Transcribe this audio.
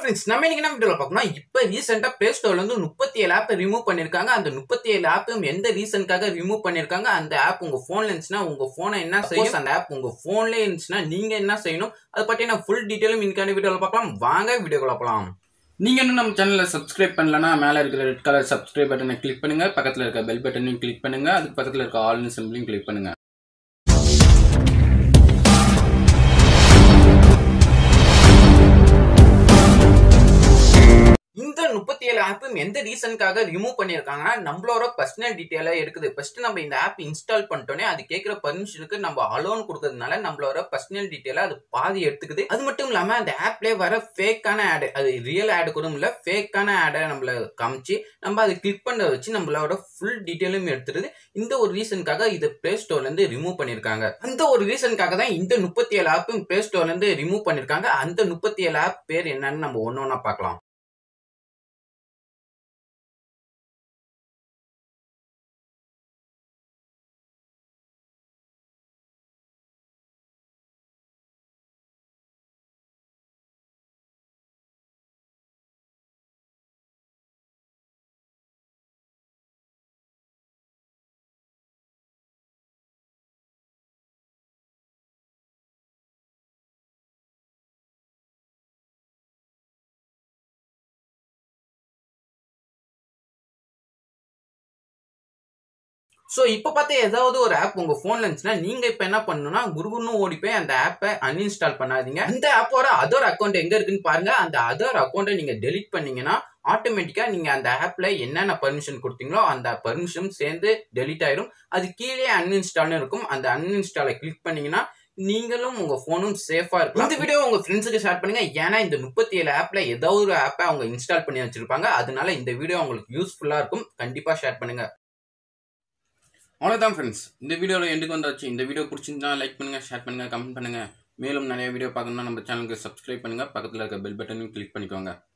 friends நம்ம இன்னைக்கு என்ன வீடியோல பார்க்கணும் இப்போ ரீசெண்டா பிளே ஸ்டோர்ல இருந்து முப்பத்தி ஏழு ஆப் ரிமூவ் பண்ணிருக்காங்க அந்த முப்பத்தி ஏழு ஆப்பும் எந்த ரீசனுக்காக ரிமூவ் பண்ணிருக்காங்க அந்த ஆப் உங்க போன்ல இருந்துச்சுன்னா உங்க போனை என்ன செய்யும் அந்த ஆப் உங்க போன்ல இருந்துச்சுன்னா நீங்க என்ன செய்யணும் அதை பத்தி நான் ஃபுல் டீட்டெயிலும் இன்னைக்கான வீடியோல பார்க்கலாம் வாங்க வீடியோக்குள்ள போலாம் நீங்க இன்னும் நம்ம சேனலை சப்ஸ்கிரைப் பண்ணலனா மேல இருக்கிற ரெட் கலர் சப்ஸ்கிரைப் பட்டனை கிளிக் பண்ணுங்க பக்கத்துல இருக்க பெல் பட்டனையும் கிளிக் பண்ணுங்க அதுக்கு பக்கத்துல இருக்க ஆல் சிம்பிளையும் கிளிக் பண்ணுங்க இந்த முப்பத்தி ஏழு ஆப்பும் எந்த ரீசனுக்காக ரிமூவ் பண்ணிருக்காங்கன்னா நம்மளோட பர்சனல் டீட்டெயிலா எடுக்குது ஃபர்ஸ்ட் நம்ம இந்த ஆப் இன்ஸ்டால் பண்ணிட்டோன்னே அது கேட்கிற பர்மிஷனுக்கு நம்ம அலோன் கொடுக்கறதுனால நம்மளோட பர்சனல் டீட்டெயிலா அது பாதி எடுத்துக்குது அது மட்டும் இல்லாம அந்த ஆப்ல வர ஃபேக்கான ஆடு அது ரியல் ஆடு கூட இல்ல ஃபேக்கான ஆடை நம்மள காமிச்சு நம்ம அதை கிளிக் பண்ண வச்சு நம்மளோட ஃபுல் டீட்டெயிலும் எடுத்துருது இந்த ஒரு ரீசனுக்காக இதை பிளே ஸ்டோர்ல இருந்து ரிமூவ் பண்ணிருக்காங்க அந்த ஒரு ரீசனுக்காக தான் இந்த முப்பத்தி ஏழு ஆப்பும் பிளே ஸ்டோர்ல இருந்து ரிமூவ் பண்ணிருக்காங்க அந்த முப்பத்தி ஏழு ஆப் பேர் என்னன்னு நம்ம ஒன்னு ஒன்னா பார்க்கலாம் ஸோ இப்போ பார்த்து ஏதாவது ஒரு ஆப் உங்கள் ஃபோனில் இருந்துச்சுன்னா நீங்கள் இப்போ என்ன பண்ணணும்னா குருகுன்னு ஓடி போய் அந்த ஆப்பை அன்இன்ஸ்டால் பண்ணாதீங்க இந்த ஆப்போட அதர் அக்கௌண்ட் எங்கே இருக்குன்னு பாருங்க அந்த அதர் அக்கௌண்ட்டை நீங்கள் டெலிட் பண்ணீங்கன்னா ஆட்டோமேட்டிக்காக நீங்கள் அந்த ஆப்பில் என்னென்ன பர்மிஷன் கொடுத்தீங்களோ அந்த பர்மிஷன் சேர்ந்து டெலிட் ஆயிரும் அது கீழே அன்இன்ஸ்டால்னு இருக்கும் அந்த அன்இன்ஸ்டாலை கிளிக் பண்ணீங்கன்னா நீங்களும் உங்க போனும் சேஃபா இருக்கும் இந்த வீடியோ உங்க ஃப்ரெண்ட்ஸுக்கு ஷேர் பண்ணுங்க ஏன்னா இந்த முப்பத்தி ஏழு ஆப்ல ஏதாவது ஒரு ஆப்பை அவங்க இன்ஸ்டால் பண்ணி வச்சிருப்பாங்க அதனால இந்த வீடியோ உங்களுக்கு யூஸ்ஃபுல்லா இருக்கும் கண்டிப்பா ஷேர் பண்ணுங்க அவ்வளோதான் ஃப்ரெண்ட்ஸ் இந்த வீடியோவில் எண்டுக்கு வந்தாச்சு இந்த வீடியோ பிடிச்சிருந்தா லைக் பண்ணுங்க ஷேர் பண்ணுங்க கமெண்ட் பண்ணுங்க மேலும் நிறைய வீடியோ பார்க்கணும்னா நம்ம சேனலுக்கு சப்ஸ்கிரைப் பண்ணுங்க பக்கத்தில் இருக்க பெல் பட்டனையும் கிளிக் பண்ணிக்கோங்க